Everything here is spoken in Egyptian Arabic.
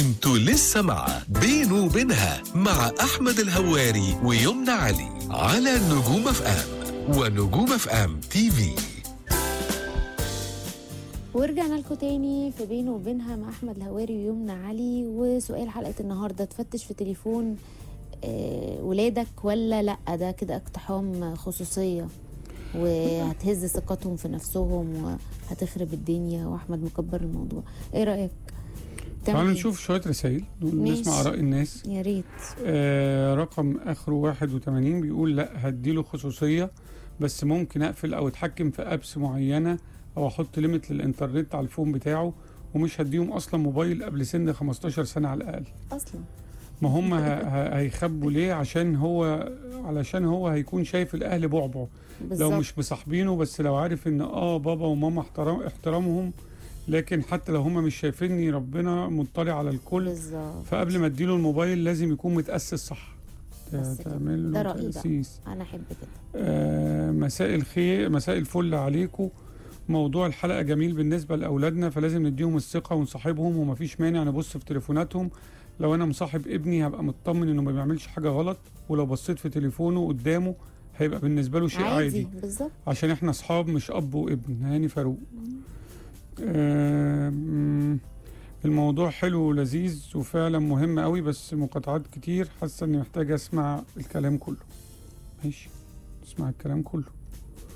انتوا لسه مع بينه وبينها مع احمد الهواري ويمنى علي على نجوم اف ام ونجوم اف ام تي في ورجعنا لكم تاني في بينه وبينها مع احمد الهواري ويمنى علي وسؤال حلقه النهارده تفتش في تليفون آه، ولادك ولا لا ده كده اقتحام خصوصيه وهتهز ثقتهم في نفسهم وهتخرب الدنيا واحمد مكبر الموضوع ايه رايك تعمل تعالوا إيه؟ نشوف شويه رسائل ماشي. نسمع اراء الناس يا ريت آه رقم اخره 81 بيقول لا هديله خصوصيه بس ممكن اقفل او اتحكم في ابس معينه او احط ليميت للانترنت على الفون بتاعه ومش هديهم اصلا موبايل قبل سن 15 سنه على الاقل اصلا ما هم ه- ه- هيخبوا ليه عشان هو علشان هو هيكون شايف الاهل بعبع لو بالظبط مش مصاحبينه بس لو عارف ان اه بابا وماما احترام احترامهم لكن حتى لو هم مش شايفيني ربنا مطلع على الكل بالظبط فقبل ما اديله الموبايل لازم يكون متأسس صح بس كده. تعمل ده له رأيي بقى. تأسيس انا احب كده آه مساء الخير مساء الفل عليكم موضوع الحلقة جميل بالنسبة لأولادنا فلازم نديهم الثقة ونصاحبهم ومفيش مانع نبص في تليفوناتهم لو أنا مصاحب ابني هبقى مطمن إنه ما بيعملش حاجة غلط ولو بصيت في تليفونه قدامه هيبقى بالنسبة له شيء عادي, عادي بالظبط عشان احنا اصحاب مش اب وابن هاني فاروق آم، الموضوع حلو ولذيذ وفعلا مهم قوي بس مقاطعات كتير حاسه اني محتاج اسمع الكلام كله ماشي اسمع الكلام كله